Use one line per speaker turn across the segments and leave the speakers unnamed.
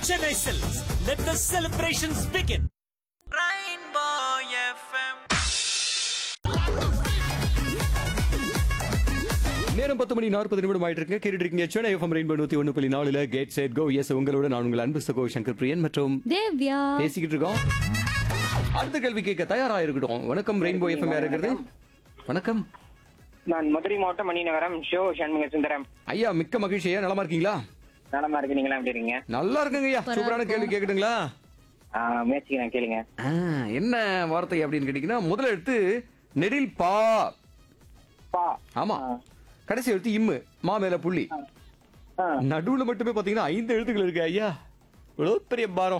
Chennai Silks. Let the celebrations begin.
Rainbow FM.
நேரம் பத்து மணி நாற்பது நிமிடம் ஆயிட்டு இருக்கு கேட்டுட்டு இருக்கீங்க சென்னை எஃப்எம் ரெயின்போ நூத்தி ஒன்று புள்ளி நாலுல கேட் செட் கோ எஸ் உங்களோட நான் உங்கள் அன்பு சகோ சங்கர் பிரியன் மற்றும்
தேவ்யா
பேசிக்கிட்டு இருக்கோம் அடுத்த கேள்வி கேட்க தயாரா இருக்கட்டும் வணக்கம் ரெயின்போ எஃப்எம் யார் இருக்கிறது வணக்கம்
நான் மதுரை மாவட்டம் மணிநகரம் ஷோ சண்முக சுந்தரம்
ஐயா மிக்க மகிழ்ச்சி ஐயா நலமா இருக்கீங்களா
நலமா இருக்கு நீங்களா எப்படி இருக்கீங்க
நல்லா இருக்குங்க ஐயா சூப்பரான கேள்வி கேட்கட்டுங்களா
ஆ, முயற்சிக்கிறேன் கேளுங்க
ஆ, என்ன வார்த்தை அப்படின்னு கேட்டீங்கன்னா முதல் எழுத்து நெடில் பா
பா
ஆமா கடைசி எழுத்து இம்மு மா மேல புள்ளி
ஆ.
நடுவுல மட்டுமே பாத்தீங்கன்னா ஐந்து எழுத்துக்கள் இருக்கு ஐயா இவ்வளவு பெரிய பாரம்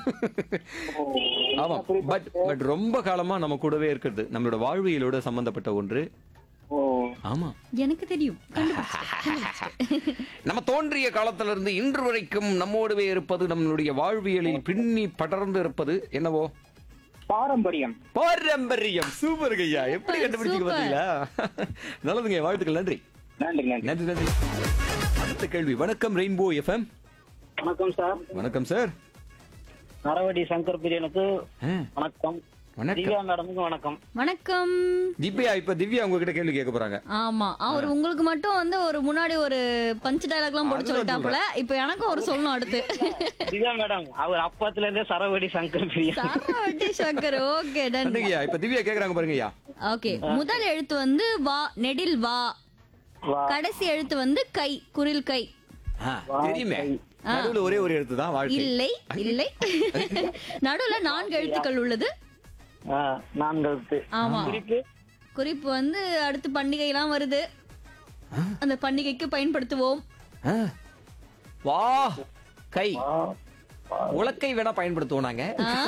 ஆமா பட் பட் ரொம்ப காலமா நம்ம கூடவே இருக்கிறது நம்மளோட வாழ்வியலோட சம்பந்தப்பட்ட ஒன்று
ஓ
ஆமா
எனக்கு தெரியும் கண்டுபிடிச்சிட்டேன்.
நம்ம தோன்றிய காலத்துல இருந்து இன்று வரைக்கும் நம்மோடவே இருப்பது நம்மளுடைய வாழ்வியலில் பின்னி படர்ந்து இருப்பது என்னவோ
பாரம்பரியம்
பாரம்பரியம் சூப்பர் ஐயா எப்படி கண்டுபிடிச்சிங்க
சூப்பர்.
பாத்தீங்களா நல்லதுங்க வாழ்த்துக்கள் நன்றி
நன்றி நன்றி
நன்றி நன்றி அடுத்த கேள்வி வணக்கம் ரெயின்போ எஃப்எம்
வணக்கம் சார்
வணக்கம் சார்
நரவடி சங்கர் பிரியனுக்கு
ஆ,
வணக்கம்
வணக்கம்
திவ்யா மேடமுக்கு வணக்கம்
வணக்கம்
திவ்யா இப்ப திவ்யா உங்ககிட்ட கேள்வி கேட்க போறாங்க
ஆமா அவர் உங்களுக்கு மட்டும் வந்து ஒரு முன்னாடி ஒரு பஞ்ச் டயலாக் எல்லாம் போட்டு
அதுதான்
சொல்லிட்டாப்புல இப்ப எனக்கும் ஒரு சொல்லணும் அடுத்து
திவ்யா மேடம் அவர் அப்பத்துல இருந்தே சரவடி சங்கர் பிரியன்
சாரவட்டி சங்கர் ஓகே டன்
நன்றிங்கய்யா இப்ப திவ்யா கேக்குறாங்க பாருங்க ஐயா
ஓகே முதல் எழுத்து வந்து வா நெடில் வா
வா.
கடைசி எழுத்து வந்து கை குரில் கை
ஆ, தெரியுமே நடுவுல ஒரே ஒரு எழுத்து தான் வாழ்க்கை
இல்லை இல்லை நடுவுல நான்கு எழுத்துக்கள் உள்ளது
நான்கு
ஆமா
குறிப்பு
குறிப்பு வந்து அடுத்து பண்டிகை எல்லாம் வருது அந்த பண்டிகைக்கு பயன்படுத்துவோம்
ஆ. வா கை உலக்கை வேணா பயன்படுத்துவோம் நாங்க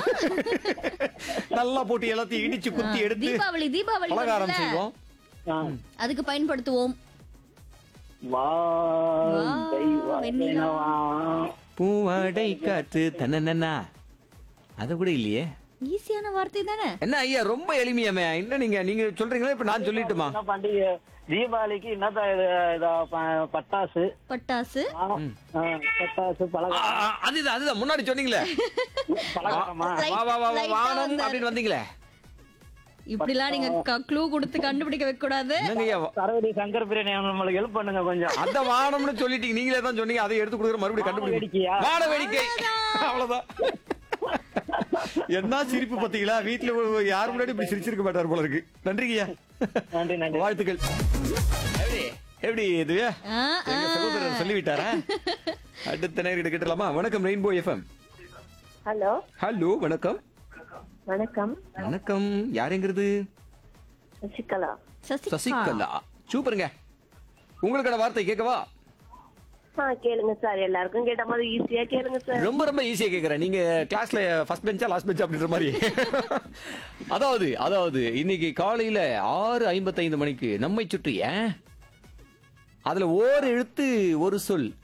நல்லா போட்டு எல்லாத்தையும் இடிச்சு குத்தி எடுத்து
தீபாவளி தீபாவளி
பலகாரம்
வருதுல்ல?
செய்வோம்
அதுக்கு பயன்படுத்துவோம்
வா
வா, வெண்ணிலா.
பூவாடை காற்று தன்னன்னா அது கூட இல்லையே
ஈஸியான வார்த்தை தானே
என்ன ஐயா ரொம்ப எளிமையாமே என்ன நீங்க நீங்க சொல்றீங்களா இப்ப நான் சொல்லட்டுமா
என்ன பண்டிகை தீபாவளிக்கு என்னதான் இது இதா, ப- பட்டாசு
பட்டாசு
ஆ, ஆ, பட்டாசு
ஆ,
பலகாரம்
ஆ, அதுதான் அதுதான் முன்னாடி சொன்னீங்களே
பலகாரமா
வா வா வா வா,
Light ஆ
வானம்
வந்தாரு.
அப்படின்னு வந்தீங்களே
இப்படிலாம் நீங்க க்ளூ கொடுத்து கண்டுபிடிக்க வைக்க கூடாது
என்னங்க ஐயா
சரவடி சங்கர் பிரியாணி நம்மளுக்கு ஹெல்ப் பண்ணுங்க கொஞ்சம்
அந்த வானம்னு சொல்லிட்டீங்க நீங்களே தான் சொன்னீங்க அதை எடுத்து கொடுக்குற மறுபடியும் கண்டுபிடிக்க
வேடிக்கையா?
வான வேடிக்கை அவ்வளவுதான் என்ன சிரிப்பு பாத்தீங்களா வீட்டுல யார் முன்னாடி இப்படி சிரிச்சிருக்க மாட்டார் போல இருக்கு நன்றிங்கய்யா
நன்றி நன்றி
வாழ்த்துக்கள் எப்படி எப்படி இதுவே
ஆ, ஆ.
எங்க சகோதரர் சொல்லிவிட்டாரா அடுத்த நேரம் கேட்டலாமா வணக்கம் ரெயின்போ எஃப்எம்
ஹலோ
ஹலோ வணக்கம்
வணக்கம்
வணக்கம் யாருங்கிறது
சசிகலா
சசிகலா
சசிகலா சூப்பருங்க உங்களுக்கான வார்த்தை கேட்கவா
ஆ கேளுங்க சார் எல்லாருக்கும் கேட்ட மாதிரி ஈஸியா கேளுங்க சார்
ரொம்ப ரொம்ப ஈஸியா கேக்குறேன் நீங்க கிளாஸ்ல ஃபர்ஸ்ட் பெஞ்சா லாஸ்ட் பெஞ்சா அப்படின்ற மாதிரி அதாவது அதாவது இன்னைக்கு காலையில ஆறு ஐம்பத்தைந்து மணிக்கு நம்மை சுற்றி ஏன் அதுல ஓர் எழுத்து ஒரு சொல்